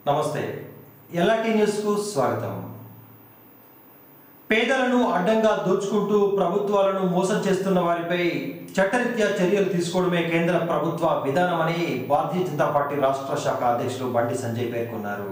నమస్తే ఎల్ఆర్టీ న్యూస్కు స్వాగతం పేదలను అడ్డంగా దోచుకుంటూ ప్రభుత్వాలను మోసం చేస్తున్న వారిపై చట్టరీత్యా చర్యలు తీసుకోవడమే కేంద్ర ప్రభుత్వ విధానమని భారతీయ జనతా పార్టీ రాష్ట్ర శాఖ అధ్యక్షులు బండి సంజయ్ పేర్కొన్నారు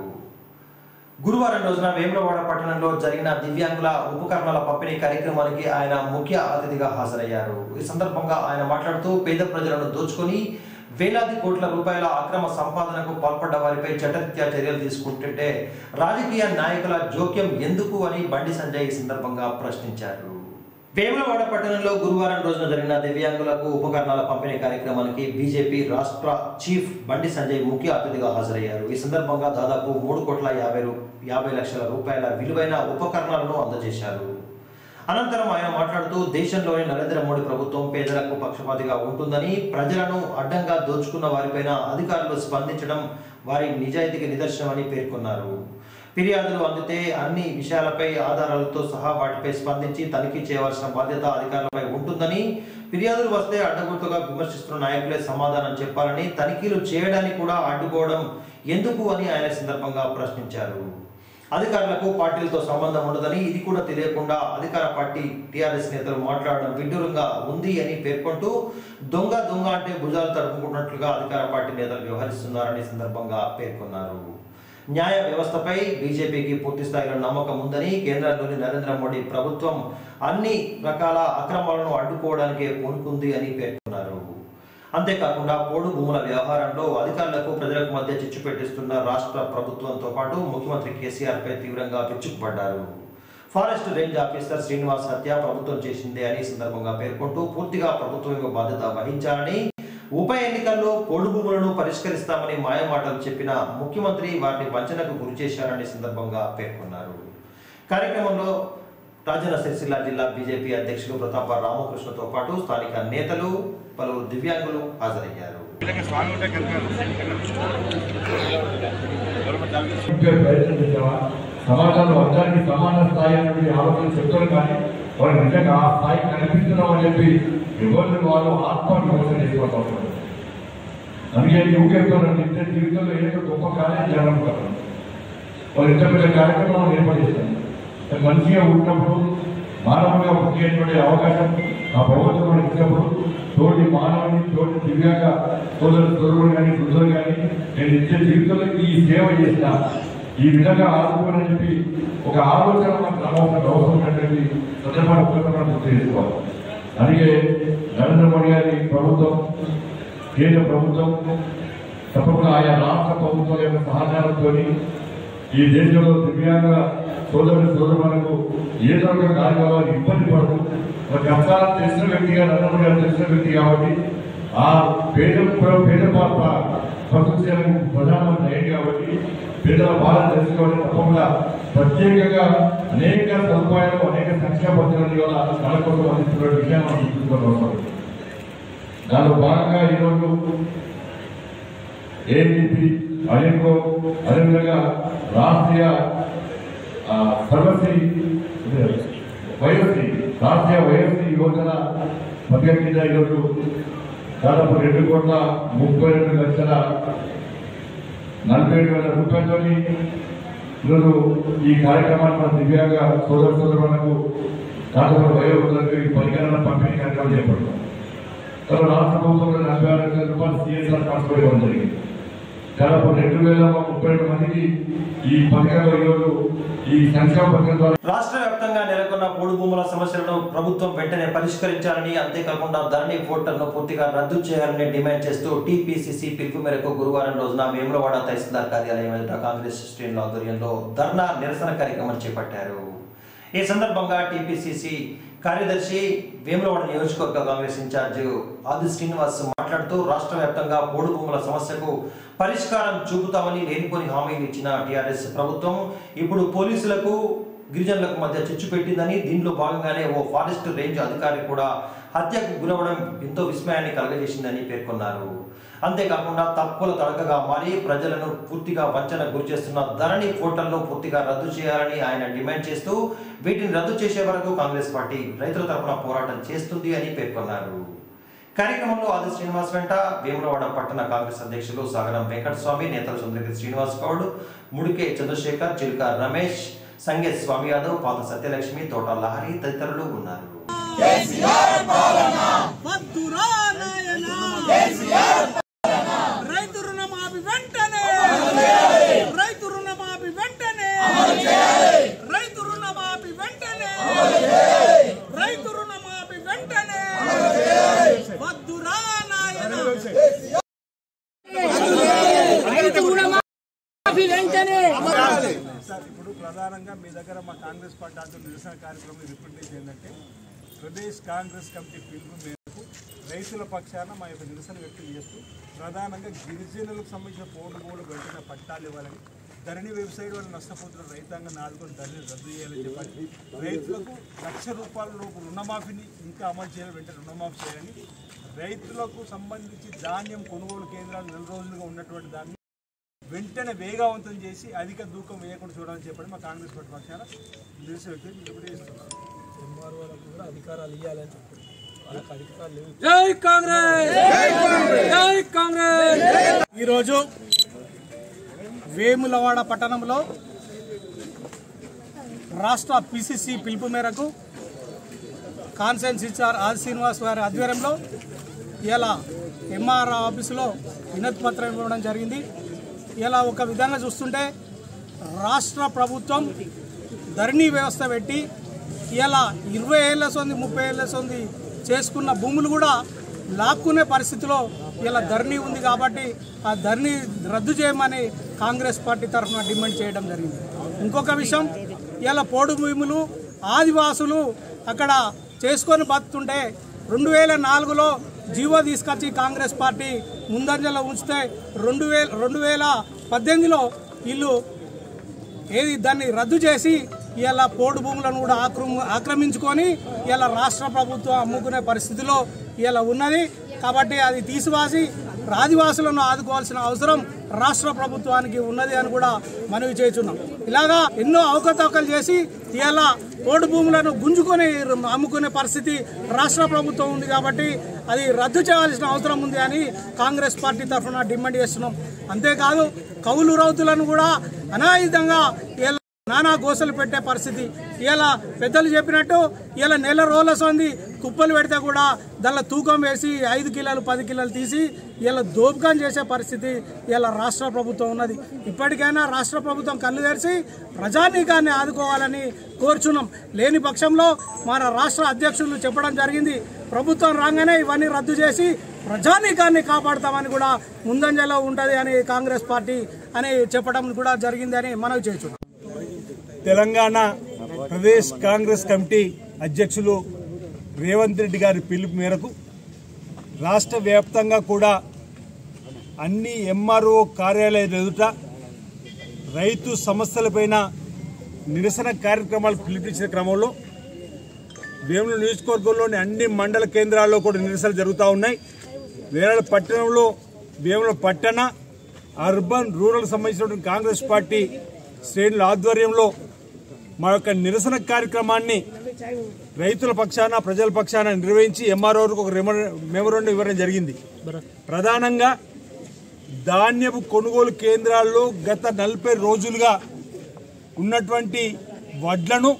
గురువారం రోజున వేములవాడ పట్టణంలో జరిగిన దివ్యాంగుల ఉపకరణాల పంపిణీ కార్యక్రమానికి ఆయన ముఖ్య అతిథిగా హాజరయ్యారు ఈ సందర్భంగా ఆయన మాట్లాడుతూ పేద ప్రజలను దోచుకొని వేలాది కోట్ల రూపాయల అక్రమ సంపాదనకు పాల్పడ్డ వారిపై చట్టరీత్యా చర్యలు తీసుకుంటుంటే రాజకీయ నాయకుల జోక్యం ఎందుకు అని బండి సంజయ్ ఈ సందర్భంగా ప్రశ్నించారు వేములవాడ పట్టణంలో గురువారం రోజున జరిగిన దివ్యాంగులకు ఉపకరణాల పంపిణీ కార్యక్రమానికి బీజేపీ రాష్ట్ర చీఫ్ బండి సంజయ్ ముఖ్య అతిథిగా హాజరయ్యారు ఈ సందర్భంగా దాదాపు మూడు కోట్ల యాభై రూ- యాభై లక్షల రూపాయల విలువైన ఉపకరణాలను అందజేశారు అనంతరం ఆయన మాట్లాడుతూ దేశంలోని నరేంద్ర మోడీ ప్రభుత్వం పేదలకు పక్షపాతిగా ఉంటుందని ప్రజలను అడ్డంగా దోచుకున్న వారిపైన అధికారులు స్పందించడం వారి నిజాయితీకి నిదర్శనమని పేర్కొన్నారు ఫిర్యాదులు అందితే అన్ని విషయాలపై ఆధారాలతో సహా వాటిపై స్పందించి తనిఖీ చేయవలసిన బాధ్యత అధికారులపై ఉంటుందని ఫిర్యాదులు వస్తే అడ్డగొట్టుగా విమర్శిస్తున్న నాయకులే సమాధానం చెప్పాలని తనిఖీలు చేయడానికి కూడా అడ్డుకోవడం ఎందుకు అని ఆయన ఈ సందర్భంగా ప్రశ్నించారు అధికారులకు పార్టీలతో సంబంధం ఉండదని ఇది కూడా తెలియకుండా అధికార పార్టీ టీఆర్ఎస్ నేతలు మాట్లాడడం విడ్డూరంగా ఉంది అని పేర్కొంటూ దొంగ దొంగ అంటే భుజాలు తడుపుకున్నట్లుగా అధికార పార్టీ నేతలు వ్యవహరిస్తున్నారని ఈ సందర్భంగా పేర్కొన్నారు న్యాయ వ్యవస్థపై బీజేపీకి పూర్తి స్థాయిలో నమ్మకం ఉందని కేంద్రంలోని నరేంద్ర మోడీ ప్రభుత్వం అన్ని రకాల అక్రమాలను అడ్డుకోవడానికే పూనుకుంది అని పేర్కొన్నారు అంతేకాకుండా పోడు భూముల వ్యవహారంలో అధికారులకు ప్రజలకు మధ్య చిచ్చు పెట్టిస్తున్న రాష్ట్ర ప్రభుత్వంతో పాటు ముఖ్యమంత్రి కేసీఆర్ పై తీవ్రంగా విరుచుకుపడ్డారు ఫారెస్ట్ రేంజ్ ఆఫీసర్ శ్రీనివాస్ హత్య ప్రభుత్వం చేసిందే అని ఈ సందర్భంగా పేర్కొంటూ పూర్తిగా ప్రభుత్వం బాధ్యత వహించాలని ఉప ఎన్నికల్లో పోడు భూములను పరిష్కరిస్తామని మాయమాటలు చెప్పిన ముఖ్యమంత్రి వారిని వంచనకు గురి చేశారని ఈ సందర్భంగా పేర్కొన్నారు కార్యక్రమంలో రాజన్న సిరిసిల్ల జిల్లా బీజేపీ అధ్యక్షులు ప్రతాప రామకృష్ణతో పాటు స్థానిక నేతలు పలువురు దివ్యాంగులు హాజరయ్యారు చెప్పే ప్రయత్నం చేసావా సమాజంలో అందరికీ సమాన స్థాయి అనేటువంటి ఆలోచన చెప్తారు కానీ వాళ్ళు నిజంగా ఆ స్థాయి కనిపిస్తున్నాం అని చెప్పి ఎవరిని వాళ్ళు ఆత్మవిమర్శన చేసుకోవాలి అందుకే యువక నిత్య జీవితంలో ఏదో గొప్ప కార్యం చేయాలనుకుంటారు వాళ్ళు ఇంత పెద్ద కార్యక్రమం ఏర్పడేస్తారు మంచిగా ఉన్నప్పుడు మానవుడిగా పుట్టేటువంటి అవకాశం ఆ భగవంతుడు మనకి ఇచ్చినప్పుడు తోటి మానవుని తోటి దివ్యాంగ సోదరు సోదరుడు కానీ వృద్ధులు కానీ నేను నిత్య జీవితంలో ఈ సేవ చేసిన ఈ విధంగా ఆదుకోనని చెప్పి ఒక ఆలోచన మనకు రావాల్సిన అవసరం ఉన్నటువంటి సందర్భాన్ని ఒక్కసారి మనం గుర్తు చేసుకోవాలి అందుకే నరేంద్ర మోడీ గారి ప్రభుత్వం కేంద్ర ప్రభుత్వం తప్పకుండా ఆయా రాష్ట్ర ప్రభుత్వం యొక్క సహకారంతో ఈ దేశంలో దివ్యాంగ సోదరుడు సోదరులకు ఏదో ఒక కార్యక్రమాలు ఇబ్బంది పడదు ఒక కష్టాలు తెలిసిన వ్యక్తిగా నరేంద్ర గారు తెలిసిన వ్యక్తి కాబట్టి ఆ పేద పేద ప్రకృతి ప్రధానమంత్రి అయ్యింది కాబట్టి పేదల బాధ తెలుసు కాబట్టి తప్పకుండా ప్రత్యేకంగా అనేక సదుపాయాలు అనేక సంక్షేమ పథకాలు ఇవాళ కళ కోసం అందిస్తున్న విషయాన్ని మనం గుర్తుంచుకోవాలి అవసరం దానిలో భాగంగా ఈరోజు ఏబీపీ అలింకో అదేవిధంగా రాష్ట్రీయ ఆ, సర్వశ్రీ వయోశ్రీ రాష్ట్రీయ వయోశ్రీ యోజన పథకం కింద ఈరోజు దాదాపు రెండు కోట్ల ముప్పై రెండు లక్షల నలభై ఏడు వేల రూపాయలతో ఈరోజు ఈ కార్యక్రమాన్ని మన దివ్యాంగ సోదర సోదరులకు దాదాపు వయోవృద్ధులకు ఈ పరికరాల పంపిణీ కార్యక్రమం చేపడతాం తర్వాత రాష్ట్ర ప్రభుత్వంలో నలభై ఆరు లక్షల రూపాయలు సిఎస్ఆర్ ట్రాన్స్ఫర్ ఇవ్వడం జరిగింది దాదాపు రెండు వేల ముప్పై రెండు మందికి ఈ పథకంలో ఈరోజు ఈ సంక్షేమ పథకం ద్వారా రాష్ట్ర వ్యాప్తంగా నెలకొన్న పోడు భూముల సమస్యలను ప్రభుత్వం వెంటనే పరిష్కరించాలని అంతేకాకుండా ధరణి పోర్టల్ను పూర్తిగా రద్దు చేయాలని డిమాండ్ చేస్తూ టీపీసీసీ పిలుపు మేరకు గురువారం రోజున వేములవాడ తహసీల్దార్ కార్యాలయం ఎదుట కాంగ్రెస్ శ్రేణుల ఆధ్వర్యంలో ధర్నా నిరసన కార్యక్రమం చేపట్టారు ఈ సందర్భంగా టీపీసీసీ కార్యదర్శి వేములవాడ నియోజకవర్గ కాంగ్రెస్ ఇన్ఛార్జ్ ఆది శ్రీనివాస్ మాట్లాడుతూ రాష్ట్ర వ్యాప్తంగా పోడు భూముల సమస్యకు పరిష్కారం చూపుతామని లేనిపోని హామీలు ఇచ్చిన టీఆర్ఎస్ ప్రభుత్వం ఇప్పుడు పోలీసులకు గిరిజనులకు మధ్య చిచ్చు పెట్టిందని దీనిలో భాగంగానే ఓ ఫారెస్ట్ రేంజ్ అధికారి కూడా హత్యకు గురవడం ఎంతో విస్మయాన్ని కలగజేసిందని పేర్కొన్నారు అంతేకాకుండా తప్పుల తడకగా మారి ప్రజలను పూర్తిగా వంచన గురి చేస్తున్న ధరణి పోర్టల్ను పూర్తిగా రద్దు చేయాలని ఆయన డిమాండ్ చేస్తూ వీటిని రద్దు చేసే వరకు కాంగ్రెస్ పార్టీ రైతుల తరపున పోరాటం చేస్తుంది అని పేర్కొన్నారు కార్యక్రమంలో ఆది శ్రీనివాస్ వెంట వేములవాడ పట్టణ కాంగ్రెస్ అధ్యక్షులు సాగరం వెంకటస్వామి నేతలు చంద్రగిరి శ్రీనివాస్ గౌడ్ ముడికే చంద్రశేఖర్ చిలుక రమేష్ సంగేత్ స్వామి యాదవ్ పాత సత్యలక్ష్మి తోట లహరి తదితరులు ఉన్నారు వద్దురా నాయన రైతు రుణమాఫీ వెంటనే రైతు రుణమాఫీ వెంటనే రైతు రుణమాఫీ వెంటనే రైతు రుణమాఫీ వెంటనే వద్దురా నాయన రైతు రుణమాఫీ వెంటనే సార్ ఇప్పుడు ప్రధానంగా మీ దగ్గర మా కాంగ్రెస్ పార్టీ ఆధ్వర్యంలో నిరసన కార్యక్రమం రిప్రజెంట్ ఏంటంటే ప్రదేశ్ కాంగ్రెస్ కమిటీ పిలుపు మేరకు రైతుల పక్షాన మా యొక్క నిరసన వ్యక్తం చేస్తూ ప్రధానంగా గిరిజనులకు సంబంధించిన పోటుగోలు వెంటనే పట్టాలు ఇవ్వాలని ధరణి వెబ్సైట్ వల్ల నష్టపోతున్న రైతాంగం ఆదుకొని ధరణి రద్దు చేయాలని చెప్పాలి రైతులకు లక్ష రూపాయల లోపు రుణమాఫీని ఇంకా అమలు చేయాలి వెంటనే రుణమాఫీ చేయాలని రైతులకు సంబంధించి ధాన్యం కొనుగోలు కేంద్రాలు నెల రోజులుగా ఉన్నటువంటి దాన్ని వెంటనే వేగవంతం చేసి అధిక దూకం వేయకుండా చూడాలని చెప్పని మా కాంగ్రెస్ పార్టీ పక్షాన నిరసన వ్యక్తం తెలియజేస్తున్నారు జై కాంగ్రెస్ జై కాంగ్రెస్ ఈరోజు వేములవాడ పట్టణంలో రాష్ట్ర పిసిసి పిలుపు మేరకు కాన్సెన్స్ ఇచ్చార్ ఆది శ్రీనివాస్ గారి ఆధ్వర్యంలో ఇలా ఎంఆర్ ఆఫీసులో వినతి పత్రం ఇవ్వడం జరిగింది ఇలా ఒక విధంగా చూస్తుంటే రాష్ట్ర ప్రభుత్వం ధరణి వ్యవస్థ పెట్టి ఇలా ఇరవై ఏళ్ళ సొంది ముప్పై ఏళ్ళ సొంది చేసుకున్న భూములు కూడా లాక్కునే పరిస్థితిలో ఇలా ధరణి ఉంది కాబట్టి ఆ ధరణి రద్దు చేయమని కాంగ్రెస్ పార్టీ తరఫున డిమాండ్ చేయడం జరిగింది ఇంకొక విషయం ఇలా పోడు భూములు ఆదివాసులు అక్కడ చేసుకొని బతుకుతుంటే రెండు వేల నాలుగులో జీవో తీసుకొచ్చి కాంగ్రెస్ పార్టీ ముందంజలో ఉంచితే రెండు వేల రెండు వేల పద్దెనిమిదిలో వీళ్ళు ఏది దాన్ని రద్దు చేసి ఇలా పోడు భూములను కూడా ఆక్రమ ఆక్రమించుకొని ఇలా రాష్ట్ర ప్రభుత్వం అమ్ముకునే పరిస్థితిలో ఇలా ఉన్నది కాబట్టి అది తీసివాసి ఆదివాసులను ఆదుకోవాల్సిన అవసరం రాష్ట్ర ప్రభుత్వానికి ఉన్నది అని కూడా మనవి చేస్తున్నాం ఇలాగా ఎన్నో అవకతవకలు చేసి ఇలా పోడు భూములను గుంజుకొని అమ్ముకునే పరిస్థితి రాష్ట్ర ప్రభుత్వం ఉంది కాబట్టి అది రద్దు చేయాల్సిన అవసరం ఉంది అని కాంగ్రెస్ పార్టీ తరఫున డిమాండ్ చేస్తున్నాం అంతేకాదు కౌలు రౌతులను కూడా అనాయుధంగా ఇలా నానా గోసలు పెట్టే పరిస్థితి ఇలా పెద్దలు చెప్పినట్టు ఇలా నెల రోజుల సొంది కుప్పలు పెడితే కూడా దానిలో తూకం వేసి ఐదు కిలోలు పది కిలోలు తీసి ఇలా దోపకం చేసే పరిస్థితి ఇలా రాష్ట్ర ప్రభుత్వం ఉన్నది ఇప్పటికైనా రాష్ట్ర ప్రభుత్వం కళ్ళు తెరిచి ప్రజానీకాన్ని ఆదుకోవాలని కోరుచున్నాం లేని పక్షంలో మన రాష్ట్ర అధ్యక్షులు చెప్పడం జరిగింది ప్రభుత్వం రాగానే ఇవన్నీ రద్దు చేసి ప్రజానీకాన్ని కాపాడుతామని కూడా ముందంజలో ఉంటుంది అని కాంగ్రెస్ పార్టీ అని చెప్పడం కూడా జరిగిందని మనవి చేస్తున్నాం తెలంగాణ ప్రదేశ్ కాంగ్రెస్ కమిటీ అధ్యక్షులు రేవంత్ రెడ్డి గారి పిలుపు మేరకు రాష్ట్ర వ్యాప్తంగా కూడా అన్ని ఎంఆర్ఓ కార్యాలయాల ఎదుట రైతు సమస్యలపైన నిరసన కార్యక్రమాలు పిలిపించిన క్రమంలో వేముల నియోజకవర్గంలోని అన్ని మండల కేంద్రాల్లో కూడా నిరసనలు జరుగుతూ ఉన్నాయి వేరే పట్టణంలో వేముల పట్టణ అర్బన్ రూరల్ సంబంధించినటువంటి కాంగ్రెస్ పార్టీ శ్రేణుల ఆధ్వర్యంలో మా యొక్క నిరసన కార్యక్రమాన్ని రైతుల పక్షాన ప్రజల పక్షాన నిర్వహించి ఎంఆర్ఓకు ఒక మెమోరండం ఇవ్వడం జరిగింది ప్రధానంగా ధాన్యపు కొనుగోలు కేంద్రాల్లో గత నలభై రోజులుగా ఉన్నటువంటి వడ్లను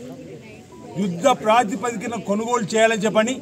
యుద్ధ ప్రాతిపదికన కొనుగోలు చేయాలని చెప్పని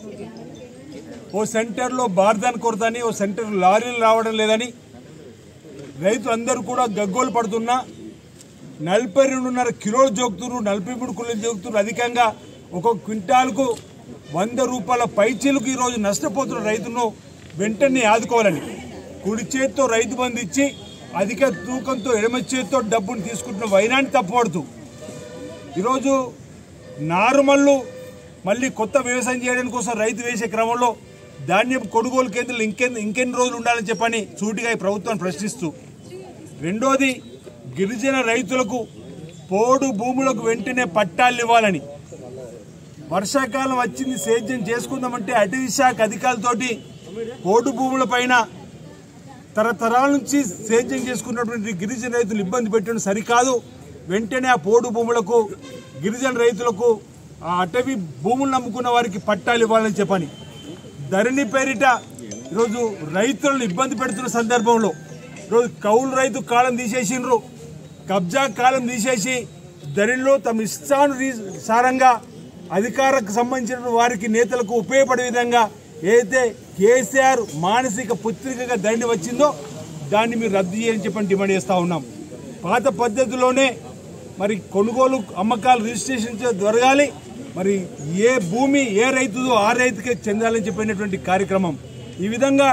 ఓ సెంటర్లో బార్దాన్ కొరతని ఓ సెంటర్ లారీలు రావడం లేదని రైతులందరూ కూడా గగ్గోలు పడుతున్నా నలభై రెండున్నర కిలోలు జోకుతున్నారు నలభై మూడు కిలోలు జోకుతున్నారు అధికంగా ఒక్కొక్క క్వింటాల్కు వంద రూపాయల పైచీలకు ఈరోజు నష్టపోతున్న రైతును వెంటనే ఆదుకోవాలని కుడి చేతితో రైతు బంధు ఇచ్చి అధిక తూకంతో ఎడమ చేతితో డబ్బును తీసుకుంటున్న వైనాన్ని తప్పబడుతూ ఈరోజు నారుమల్లు మళ్ళీ కొత్త వ్యవసాయం చేయడం కోసం రైతు వేసే క్రమంలో ధాన్యం కొనుగోలు కేంద్రాలు ఇంకెన్ని ఇంకెన్ని రోజులు ఉండాలని చెప్పని సూటిగా ఈ ప్రభుత్వాన్ని ప్రశ్నిస్తూ రెండోది గిరిజన రైతులకు పోడు భూములకు వెంటనే పట్టాలు ఇవ్వాలని వర్షాకాలం వచ్చింది సేద్యం చేసుకుందామంటే అటవీ శాఖ అధికారులతోటి పోడు భూముల పైన తరతరాల నుంచి సేద్యం చేసుకున్నటువంటి గిరిజన రైతులు ఇబ్బంది పెట్టడం సరికాదు వెంటనే ఆ పోడు భూములకు గిరిజన రైతులకు ఆ అటవీ భూములు నమ్ముకున్న వారికి పట్టాలు ఇవ్వాలని చెప్పని ధరణి పేరిట ఈరోజు రైతులను ఇబ్బంది పెడుతున్న సందర్భంలో ఈరోజు కౌలు రైతు కాలం తీసేసిండ్రు కబ్జా కాలం తీసేసి ధరణిలో తమ ఇష్టానుసారంగా అధికారకు సంబంధించిన వారికి నేతలకు ఉపయోగపడే విధంగా ఏదైతే కేసీఆర్ మానసిక పుత్రికగా ధరణి వచ్చిందో దాన్ని మీరు రద్దు చేయని చెప్పని డిమాండ్ చేస్తా ఉన్నాం పాత పద్ధతిలోనే మరి కొనుగోలు అమ్మకాలు రిజిస్ట్రేషన్ చే- జరగాలి మరి ఏ భూమి ఏ రైతుదో ఆ రైతుకే చెందాలని చెప్పినటువంటి కార్యక్రమం ఈ విధంగా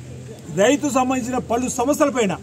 రైతు సంబంధించిన పలు సమస్యలపైన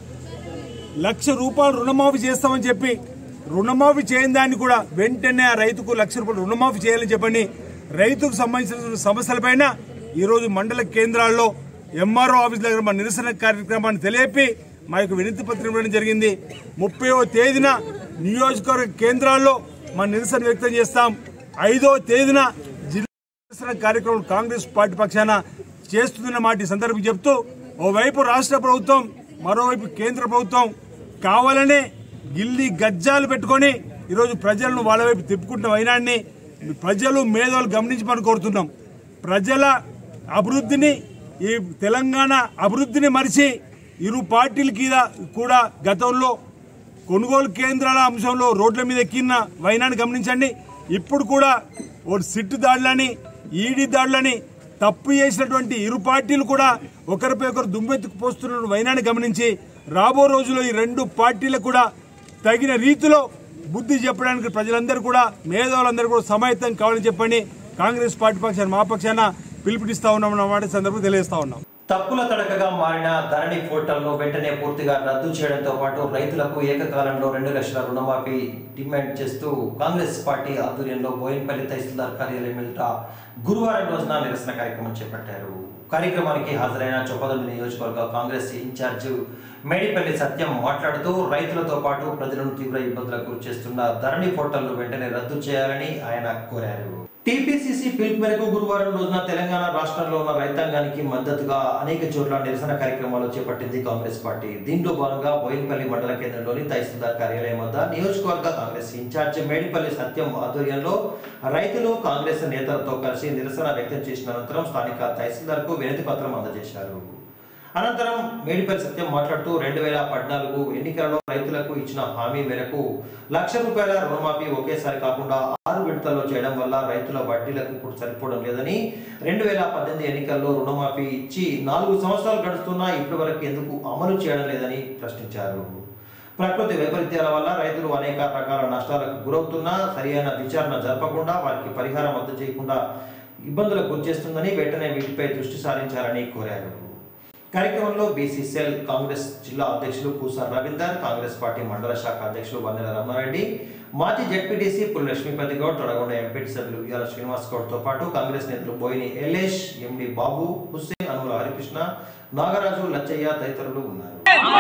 లక్ష రూపాయలు రుణమాఫీ చేస్తామని చెప్పి రుణమాఫీ చేయని దాన్ని కూడా వెంటనే ఆ రైతుకు లక్ష రూపాయలు రుణమాఫీ చేయాలని చెప్పని రైతుకు సంబంధించిన సమస్యలపైన ఈరోజు మండల కేంద్రాల్లో ఎంఆర్ఓ ఆఫీస్ దగ్గర మా నిరసన కార్యక్రమాన్ని తెలియపి మా యొక్క వినతి పత్రం ఇవ్వడం జరిగింది ముప్పైవ తేదీన నియోజకవర్గ కేంద్రాల్లో మా నిరసన వ్యక్తం చేస్తాం ఐదో తేదీన జిల్లా నిరసన కార్యక్రమం కాంగ్రెస్ పార్టీ పక్షాన చేస్తుందన్న మాట ఈ సందర్భం చెప్తూ ఓవైపు రాష్ట్ర ప్రభుత్వం మరోవైపు కేంద్ర ప్రభుత్వం కావాలనే గిల్లి గజ్జాలు పెట్టుకొని ఈరోజు ప్రజలను వాళ్ళ వైపు తిప్పుకుంటున్న వైనాన్ని ప్రజలు మేధావులు గమనించమని కోరుతున్నాం ప్రజల అభివృద్ధిని ఈ తెలంగాణ అభివృద్ధిని మరిచి ఇరు పార్టీల కింద కూడా గతంలో కొనుగోలు కేంద్రాల అంశంలో రోడ్ల మీద ఎక్కిన వైనాన్ని గమనించండి ఇప్పుడు కూడా ఓ సిట్టు దాడులని ఈడీ దాడులని తప్పు చేసినటువంటి ఇరు పార్టీలు కూడా ఒకరిపై ఒకరు దుమ్మెత్తుకు పోస్తున్న వైనాన్ని గమనించి రాబో రోజుల్లో ఈ రెండు పార్టీలకు కూడా తగిన రీతిలో బుద్ధి చెప్పడానికి ప్రజలందరూ కూడా మేధావులందరూ కూడా సమాయత్తం కావాలని చెప్పండి కాంగ్రెస్ పార్టీ పక్షాన మా పక్షాన పిలుపునిస్తా ఉన్నాం అన్నమాట ఈ సందర్భంగా తెలియజేస్తా ఉన్నాం తప్పుల తడకగా మారిన ధరణి పోర్టల్ను వెంటనే పూర్తిగా రద్దు చేయడంతో పాటు రైతులకు ఏకకాలంలో రెండు లక్షల రుణమాఫీ డిమాండ్ చేస్తూ కాంగ్రెస్ పార్టీ ఆధ్వర్యంలో బోయిన్పల్లి తహసీల్దార్ కార్యాలయం ఎదుట గురువారం రోజున నిరసన కార్యక్రమం చేపట్టారు కార్యక్రమానికి హాజరైన చొప్పదండి నియోజకవర్గ కాంగ్రెస్ ఇన్ఛార్జ్ మేడిపల్లి సత్యం మాట్లాడుతూ రైతులతో పాటు ప్రజలను తీవ్ర ఇబ్బందులకు గురి చేస్తున్న ధరణి పోర్టల్ను వెంటనే రద్దు చేయాలని ఆయన కోరారు టీపీసీసీ పిలుపు మేరకు గురువారం రోజున తెలంగాణ రాష్ట్రంలో ఉన్న రైతాంగానికి మద్దతుగా అనేక చోట్ల నిరసన కార్యక్రమాలు చేపట్టింది కాంగ్రెస్ పార్టీ దీంట్లో భాగంగా బోయిన్పల్లి మండల కేంద్రంలోని తహసీల్దార్ కార్యాలయం వద్ద నియోజకవర్గ కాంగ్రెస్ ఇన్ఛార్జ్ మేడిపల్లి సత్యం ఆధ్వర్యంలో రైతులు కాంగ్రెస్ నేతలతో కలిసి నిరసన వ్యక్తం చేసిన అనంతరం స్థానిక తహసీల్దార్కు వినతి పత్రం అందజేశారు అనంతరం మేడిపల్లి సత్యం మాట్లాడుతూ రెండు వేల పద్నాలుగు ఎన్నికలలో రైతులకు ఇచ్చిన హామీ మేరకు లక్ష రూపాయల రుణమాఫీ ఒకేసారి కాకుండా ఆరు విడతల్లో చేయడం వల్ల రైతుల వడ్డీలకు ఇప్పుడు సరిపోవడం లేదని రెండు వేల పద్దెనిమిది ఎన్నికల్లో రుణమాఫీ ఇచ్చి నాలుగు సంవత్సరాలు గడుస్తున్నా ఇప్పటి వరకు ఎందుకు అమలు చేయడం లేదని ప్రశ్నించారు ప్రకృతి వైపరీత్యాల వల్ల రైతులు అనేక రకాల నష్టాలకు గురవుతున్నా సరియైన విచారణ జరపకుండా వారికి పరిహారం అందజేయకుండా ఇబ్బందులకు గురిచేస్తుందని వెంటనే వీటిపై దృష్టి సారించాలని కోరారు కార్యక్రమంలో బీసీసీఎల్ కాంగ్రెస్ జిల్లా అధ్యక్షులు పూసా రవీందర్ కాంగ్రెస్ పార్టీ మండల శాఖ అధ్యక్షులు వన్నెల రమణారెడ్డి మాజీ జడ్పీటీసీ పుల్ లక్ష్మీపతి గౌడ్ తొడగొండ ఎంపీటీ సభ్యులు ఉయ్యాల శ్రీనివాస్ గౌడ్ తో పాటు కాంగ్రెస్ నేతలు బోయిని ఎల్లేష్ ఎండి బాబు హుస్సేన్ అనుల హరికృష్ణ నాగరాజు లచ్చయ్య తదితరులు ఉన్నారు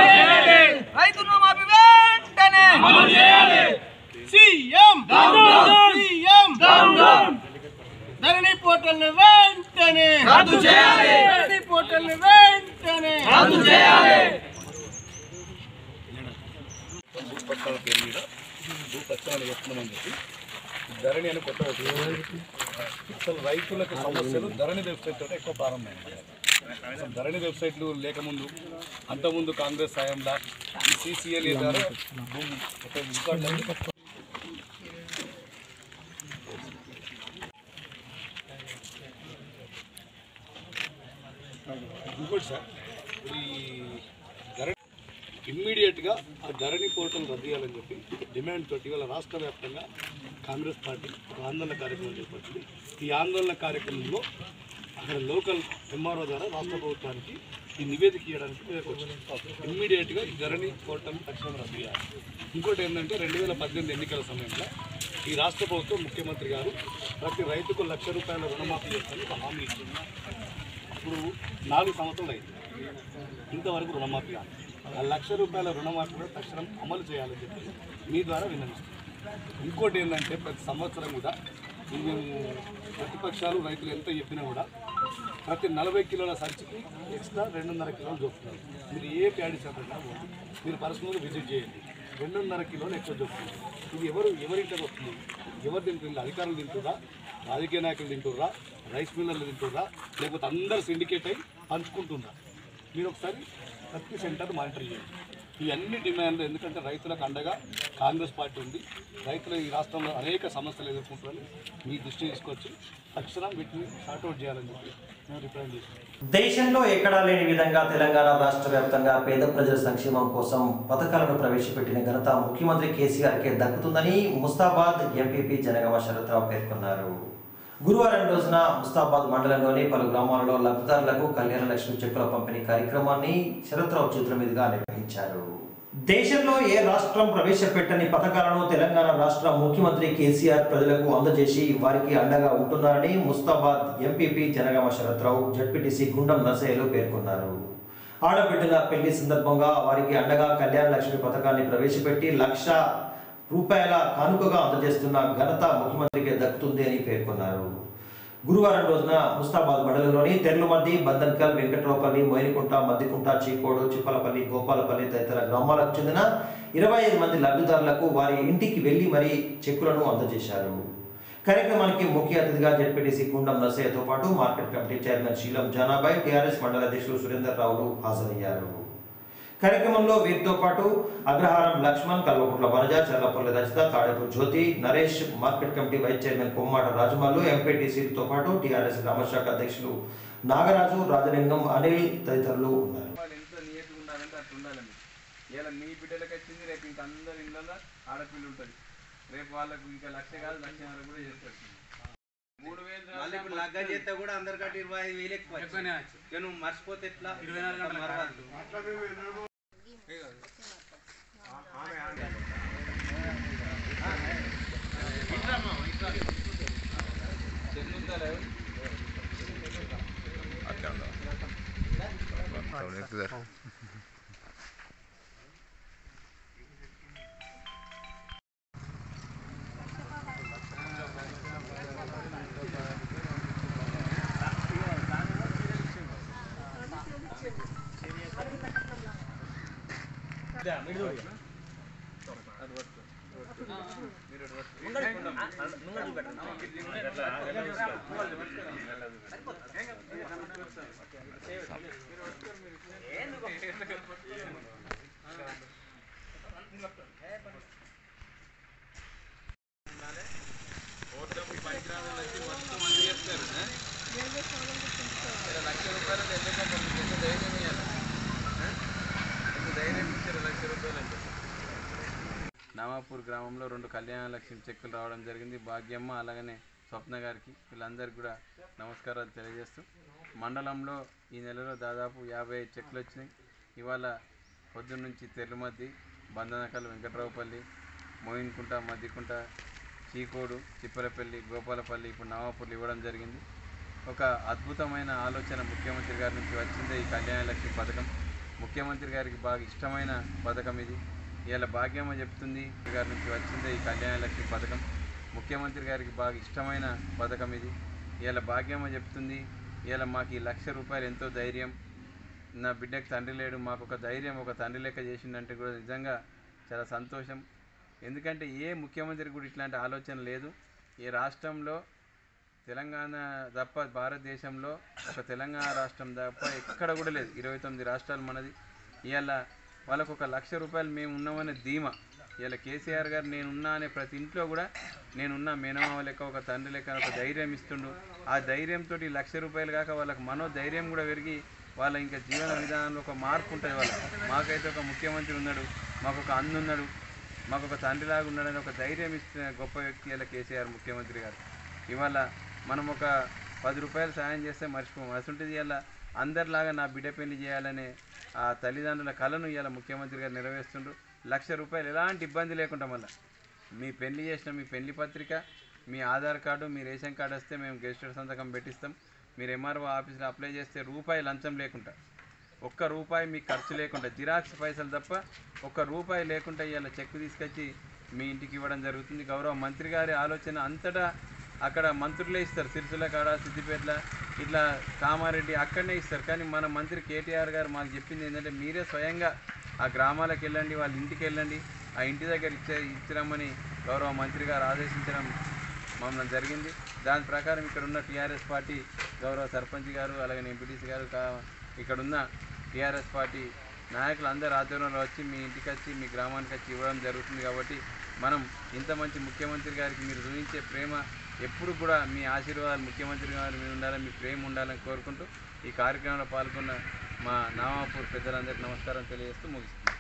రైతు రుణమాఫీ వెంటనే సీఎం సీఎం ధరణి పోర్టల్ వెంటనే రద్దు చేయాలి ధరణి పోర్టల్ వెంటనే రద్దు చేయాలి భూపత్రాల పేరు మీద భూపత్రాలు చెప్తున్నామని చెప్పి ధరణి అని కొత్త వచ్చింది. అసలు రైతులకు సమస్యలు ధరణి వెబ్సైట్ తోటి ఎక్కువ ప్రారంభమైంది అసలు ధరణి వెబ్సైట్లు లేకముందు అంతకుముందు కాంగ్రెస్ హయాంలో ఈ సీసీఎల్ఏ ద్వారా భూమి ఒక రికార్డులన్నీ ఇంకోటి సార్ ఈ ధరణి ఇమ్మీడియట్గా ఆ ధరణి పోర్టల్ రద్దు చేయాలని చెప్పి డిమాండ్ తోటి ఇవాళ రాష్ట్ర వ్యాప్తంగా కాంగ్రెస్ పార్టీ ఒక ఆందోళన కార్యక్రమం చేపట్టింది ఈ ఆందోళన కార్యక్రమంలో అక్కడ లోకల్ ఎంఆర్ఓ ద్వారా రాష్ట్ర ప్రభుత్వానికి ఈ నివేదిక ఇవ్వడానికి ఇమ్మీడియట్గా ఈ ధరణి పోర్టల్ తక్షణం రద్దు చేయాలి ఇంకోటి ఏంటంటే రెండు వేల పద్దెనిమిది ఎన్నికల సమయంలో ఈ రాష్ట్ర ప్రభుత్వం ముఖ్యమంత్రి గారు ప్రతి రైతుకు లక్ష రూపాయల రుణమాఫీ చేస్తారని ఒక హామీ ఇచ్చింది ఇప్పుడు నాలుగు సంవత్సరాలు అయింది ఇంతవరకు రుణమాఫీ కాదు ఆ లక్ష రూపాయల రుణమాఫీ కూడా తక్షణం అమలు చేయాలని చెప్పి మీ ద్వారా విన్నవిస్తున్నాం ఇంకోటి ఏంటంటే ప్రతి సంవత్సరం కూడా ఈ మేము ప్రతిపక్షాలు రైతులు ఎంత చెప్పినా కూడా ప్రతి నలభై కిలోల సంచికి ఎక్స్ట్రా రెండున్నర కిలోలు చూపుతున్నారు మీరు ఏ ప్యాడీ సెంటర్ పోండి మీరు పర్సనల్గా విజిట్ చేయండి రెండున్నర కిలోలు ఎక్కువ చూపుతున్నారు ఇది ఎవరు ఎవరింటికి వస్తుంది ఎవరు తింటుంది అధికారులు తింటుందా రాజకీయ నాయకులు తింటుర్రా రైస్ మిల్లర్లు తింటుర్రా లేకపోతే అందరు సిండికేట్ అయి పంచుకుంటున్నా మీరు ఒకసారి ప్రతి సెంటర్ మానిటర్ చేయండి ఈ అన్ని డిమాండ్లు ఎందుకంటే రైతులకు అండగా కాంగ్రెస్ పార్టీ ఉంది రైతులు ఈ రాష్ట్రంలో అనేక సమస్యలు ఎదుర్కొంటున్నారని మీ దృష్టి తీసుకొచ్చి తక్షణం వీటిని సార్ట్అవుట్ చేయాలని చెప్పి మేము రిప్రజెంట్ చేస్తున్నాం దేశంలో ఎక్కడా లేని విధంగా తెలంగాణ రాష్ట్ర వ్యాప్తంగా పేద ప్రజల సంక్షేమం కోసం పథకాలను ప్రవేశపెట్టిన ఘనత ముఖ్యమంత్రి కేసీఆర్కే దక్కుతుందని ముస్తాబాద్ ఎంపీపీ జనగామ శరత్రావు పేర్కొన్నారు గురువారం రోజున ముస్తాబాద్ మండలంలోని పలు గ్రామాలలో లబ్ధిదారులకు కళ్యాణ లక్ష్మి చెక్కుల పంపిణీ కార్యక్రమాన్ని శరత్రావు చేతుల మీదుగా నిర్వహించారు దేశంలో ఏ రాష్ట్రం ప్రవేశపెట్టని పథకాలను తెలంగాణ రాష్ట్ర ముఖ్యమంత్రి కేసీఆర్ ప్రజలకు అందజేసి వారికి అండగా ఉంటున్నారని ముస్తాబాద్ ఎంపీపీ జనగామ శరత్రావు జడ్పీటీసీ గుండం నర్సయ్యలు పేర్కొన్నారు ఆడబిడ్డల పెళ్లి సందర్భంగా వారికి అండగా కళ్యాణ లక్ష్మి పథకాన్ని ప్రవేశపెట్టి లక్ష రూపాయల కానుకగా అందజేస్తున్న ఘనత ముఖ్యమంత్రికి దక్కుతుంది అని పేర్కొన్నారు గురువారం రోజున ముస్తాబాద్ మండలంలోని తెర్లుమద్ది బందన్కల్ వెంకట్రావుపల్లి మోయినకుంట మద్దికుంట చీకోడు చిప్పలపల్లి గోపాలపల్లి తదితర గ్రామాలకు చెందిన ఇరవై ఐదు మంది లబ్ధిదారులకు వారి ఇంటికి వెళ్లి మరీ చెక్కులను అందజేశారు కార్యక్రమానికి ముఖ్య అతిథిగా జడ్పీటీసీ కుండం నర్సయ్యతో పాటు market committee chairman Seelam Janabai TRS mandal అధ్యక్షులు సురేందర్ రావులు హాజరయ్యారు కార్యక్రమంలో వీరితో పాటు Agraharam Laxman Kalvakuntla Vanaja Challapalli Rachitha Tadepu Jyothi Naresh market committee vice chairman Kommata Rajamallu ఎంపీటీసీలతో పాటు టీఆర్ఎస్ గ్రామశాఖ అధ్యక్షులు నాగరాజు రాజలింగం అనిల్ తదితరులు ఉన్నారు వాళ్ళు ఎంత నియతిగా ఉండాలంటే అట్లా ఉండాలండి ఇలా మీ బిడ్డలకు వచ్చింది రేపు ఇంకా అందరి ఇళ్ళలో ఆడపిల్ల ఉంటుంది రేపు వాళ్ళకు ఇంకా లక్ష కాదు లక్ష వరకు కూడా చేస్తారు మూడు వేలు మళ్ళీ ఇప్పుడు లగ్గం చేస్తే కూడా అందరికంటే ఇరవై ఐదు వేలు ఎక్కువ ఎక్కువనే వచ్చు. ఇక నువ్వు మర్చిపోతే ఎట్లా ఇరవై నాలుగు గంటల మరవద్దు. లక్ష రూపాయలు ఎందుకు ఎంత ధైర్యం ఇవ్వాలి ఎంత ధైర్యం ఇచ్చారు లక్ష రూపాయలు అంటే నామాపూర్ గ్రామంలో రెండు కళ్యాణ లక్ష్మి చెక్కులు రావడం జరిగింది భాగ్యమ్మ అలాగనే స్వప్న గారికి వీళ్ళందరికీ కూడా నమస్కారాలు తెలియజేస్తూ మండలంలో ఈ నెలలో దాదాపు యాభై ఐదు చెక్కులు వచ్చినాయి ఇవాళ పొద్దున్న నుంచి తెల్లుమద్ది బంధనకల్ వెంకట్రావుపల్లి మోయిన్కుంట మద్దికుంట చీకోడు చిప్పలపల్లి గోపాలపల్లి ఇప్పుడు నామాపూర్లు ఇవ్వడం జరిగింది ఒక అద్భుతమైన ఆలోచన ముఖ్యమంత్రి గారి నుంచి వచ్చిందే ఈ కళ్యాణ లక్ష్మి పథకం ముఖ్యమంత్రి గారికి బాగా ఇష్టమైన పథకం ఇది ఇలా భాగ్యమ్మ చెప్తుంది గారి నుంచి వచ్చిందే ఈ కళ్యాణ లక్ష్మి పథకం ముఖ్యమంత్రి గారికి బాగా ఇష్టమైన పథకం ఇది ఇలా భాగ్యమ్మ చెప్తుంది ఇలా మాకు ఈ లక్ష రూపాయలు ఎంతో ధైర్యం నా బిడ్డకు తండ్రి లేడు మాకు ఒక ధైర్యం ఒక తండ్రి లెక్క చేసిందంటే కూడా నిజంగా చాలా సంతోషం ఎందుకంటే ఏ ముఖ్యమంత్రి కూడా ఇట్లాంటి ఆలోచన లేదు ఈ రాష్ట్రంలో తెలంగాణ తప్ప భారతదేశంలో ఒక తెలంగాణ రాష్ట్రం తప్ప ఎక్కడ కూడా లేదు ఇరవై తొమ్మిది రాష్ట్రాలు మనది ఇవాళ వాళ్ళకు ఒక లక్ష రూపాయలు మేము ఉన్నామనే ధీమా ఇవాళ కేసీఆర్ గారు నేనున్నా అనే ప్రతి ఇంట్లో కూడా నేనున్నా మేనమామ లెక్క ఒక తండ్రి లెక్క ఒక ధైర్యం ఇస్తుండు ఆ ధైర్యంతో ఈ లక్ష రూపాయలు కాక వాళ్ళకి మనో ధైర్యం కూడా పెరిగి వాళ్ళ ఇంకా జీవన విధానంలో ఒక మార్పు ఉంటుంది వాళ్ళ మాకైతే ఒక ముఖ్యమంత్రి ఉన్నాడు మాకు ఒక అన్న ఉన్నాడు మాకు ఒక తండ్రిలాగా ఉన్నాడని ఒక ధైర్యం ఇస్తున్న గొప్ప వ్యక్తి ఇలా కేసీఆర్ ముఖ్యమంత్రి గారు ఇవాళ మనం ఒక పది రూపాయలు సాయం చేస్తే మర్చిపోం అసంటిది ఇలా అందరిలాగా నా బిడ్డ పెళ్లి చేయాలనే ఆ తల్లిదండ్రుల కళను ఇలా ముఖ్యమంత్రి గారు నెరవేరుస్తుండ్రు లక్ష రూపాయలు ఎలాంటి ఇబ్బంది లేకుండా మళ్ళీ మీ పెళ్లి చేసిన మీ పెళ్లి పత్రిక మీ ఆధార్ కార్డు మీ రేషన్ కార్డు వస్తే మేము గెస్టెడ్ సంతకం పెట్టిస్తాం మీరు ఎంఆర్ఓ ఆఫీస్లో అప్లై చేస్తే రూపాయి లంచం లేకుండా ఒక్క రూపాయి మీకు ఖర్చు లేకుండా జిరాక్స్ పైసలు తప్ప ఒక్క రూపాయి లేకుండా ఇవాళ చెక్ తీసుకొచ్చి మీ ఇంటికి ఇవ్వడం జరుగుతుంది గౌరవ మంత్రి గారి ఆలోచన అంతటా అక్కడ మంత్రులే ఇస్తారు సిరిసిల్ల కాడ సిద్దిపేటల ఇట్లా కామారెడ్డి అక్కడనే ఇస్తారు కానీ మన మంత్రి కేటీఆర్ గారు మాకు చెప్పింది ఏంటంటే మీరే స్వయంగా ఆ గ్రామాలకు వెళ్ళండి వాళ్ళ ఇంటికి వెళ్ళండి ఆ ఇంటి దగ్గర ఇచ్చే ఇచ్చిరమ్మని గౌరవ మంత్రి గారు ఆదేశించడం మమ్మల్ని జరిగింది దాని ప్రకారం ఇక్కడ ఉన్న టీఆర్ఎస్ పార్టీ గౌరవ సర్పంచ్ గారు అలాగే ఎంపీటీసీ గారు కా- ఇక్కడ ఉన్న టీఆర్ఎస్ పార్టీ నాయకులు అందరు ఆధ్వర్యంలో వచ్చి మీ ఇంటికి వచ్చి మీ గ్రామానికి వచ్చి ఇవ్వడం జరుగుతుంది కాబట్టి మనం ఇంత మంచి ముఖ్యమంత్రి గారికి మీరు చూపించే ప్రేమ ఎప్పుడు కూడా మీ ఆశీర్వాదాలు ముఖ్యమంత్రి గారి మీద ఉండాలని మీ ప్రేమ ఉండాలని కోరుకుంటూ ఈ కార్యక్రమంలో పాల్గొన్న మా నామాపూర్ పెద్దలందరికీ నమస్కారం తెలియజేస్తూ ముగిస్తున్నాను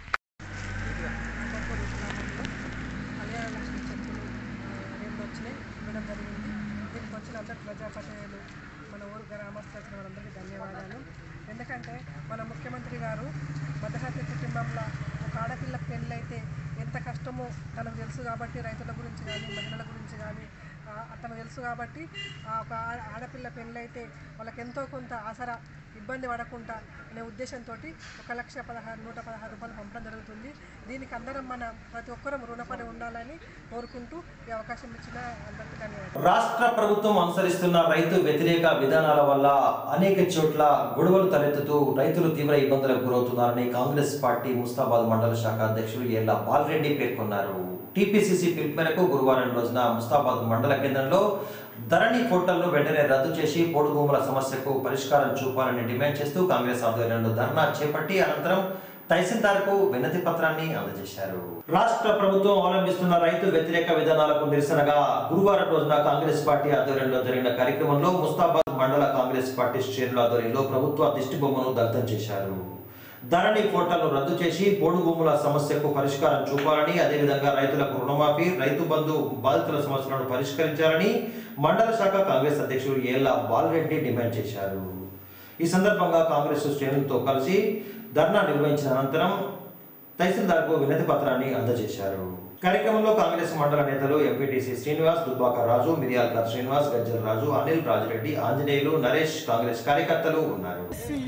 ఒక్కొక్కరు గ్రామంలో కళ్యాణ లక్ష్మి చెక్కులు ఆ, రెండు వచ్చినాయి ఇవ్వడం జరిగింది దీనికి వచ్చిన అందరు ప్రజాప్రతినిధులు మన ఊరు గ్రామస్తులు వచ్చిన వారందరికీ ధన్యవాదాలు ఎందుకంటే మన ముఖ్యమంత్రి గారు మధ్యతరగతి కుటుంబంలో ఒక ఆడపిల్ల పెళ్ళైతే ఎంత కష్టమో తనకు తెలుసు కాబట్టి రైతుల గురించి కానీ మహిళల గురించి కానీ ఆ, తనకు తెలుసు కాబట్టి ఆ ఒక ఆ- ఆడపిల్ల పెళ్ళైతే వాళ్ళకి ఎంతో కొంత ఆసరా ఇబ్బంది పడకుండా అనే ఉద్దేశంతో ఒక లక్ష పదహారు నూట పదహారు రూపాయలు పంపడం జరుగుతుంది దీనికి అందరం మన ప్రతి ఒక్కరం రుణపడి ఉండాలని కోరుకుంటూ ఈ అవకాశం ఇచ్చిన అందరికీ ధన్యవాదాలు రాష్ట్ర ప్రభుత్వం అనుసరిస్తున్న రైతు వ్యతిరేక విధానాల వల్ల అనేక చోట్ల గొడవలు తలెత్తుతూ రైతులు తీవ్ర ఇబ్బందులకు గురవుతున్నారని కాంగ్రెస్ పార్టీ ముస్తాబాద్ మండల శాఖ అధ్యక్షులు ఎల్ల బాలరెడ్డి పేర్కొన్నారు టీపీసీసీ పిలుపు మేరకు గురువారం రోజున ముస్తాబాద్ మండల కేంద్రంలో ధరణి పోర్టల్ను వెంటనే రద్దు చేసి పోడు భూముల సమస్యకు పరిష్కారం చూపాలని డిమాండ్ చేస్తూ కాంగ్రెస్ ఆధ్వర్యంలో ధర్నా చేపట్టి అనంతరం తహసీల్దార్కు వినతి పత్రాన్ని అందజేశారు రాష్ట్ర ప్రభుత్వం అవలంబిస్తున్న రైతు వ్యతిరేక విధానాలకు నిరసనగా గురువారం రోజున కాంగ్రెస్ పార్టీ ఆధ్వర్యంలో జరిగిన కార్యక్రమంలో ముస్తాబాద్ మండల కాంగ్రెస్ పార్టీ శ్రేణుల ఆధ్వర్యంలో ప్రభుత్వ దిష్టి బొమ్మను దగ్ధం చేశారు ధరణి పోర్టల్ను రద్దు చేసి పోడు భూముల సమస్యకు పరిష్కారం చూపాలని అదేవిధంగా రైతులకు రుణమాఫీ రైతు బంధు బాధితుల సమస్యలను పరిష్కరించాలని మండల శాఖ కాంగ్రెస్ అధ్యక్షుడు ఏళ్ల బాలరెడ్డి డిమాండ్ చేశారు ఈ సందర్భంగా కాంగ్రెస్ శ్రేణులతో కలిసి ధర్నా నిర్వహించిన అనంతరం తహసీల్దార్కు వినతి పత్రాన్ని అందజేశారు కార్యక్రమంలో కాంగ్రెస్ మండల నేతలు ఎంపీటీసీ శ్రీనివాస్ దుబ్బాక రాజు మిరియాల్కర్ శ్రీనివాస్ గజ్జల రాజు అనిల్ రాజిరెడ్డి ఆంజనేయులు నరేష్ కాంగ్రెస్ కార్యకర్తలు ఉన్నారు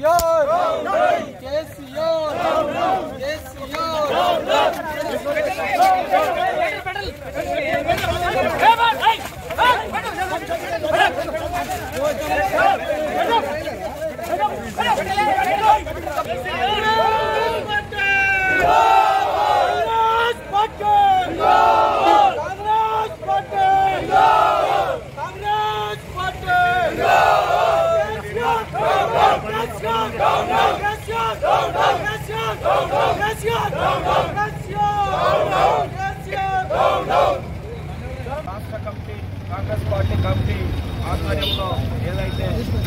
రాష్ట్ర కమిటీ కాంగ్రెస్ పార్టీ కమిటీ ఆధ్వర్యంలో ఏదైతే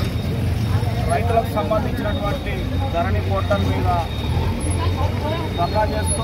రైతులకు సంబంధించినటువంటి ధరణి పోర్టల్ మీద ధర్నా చేస్తూ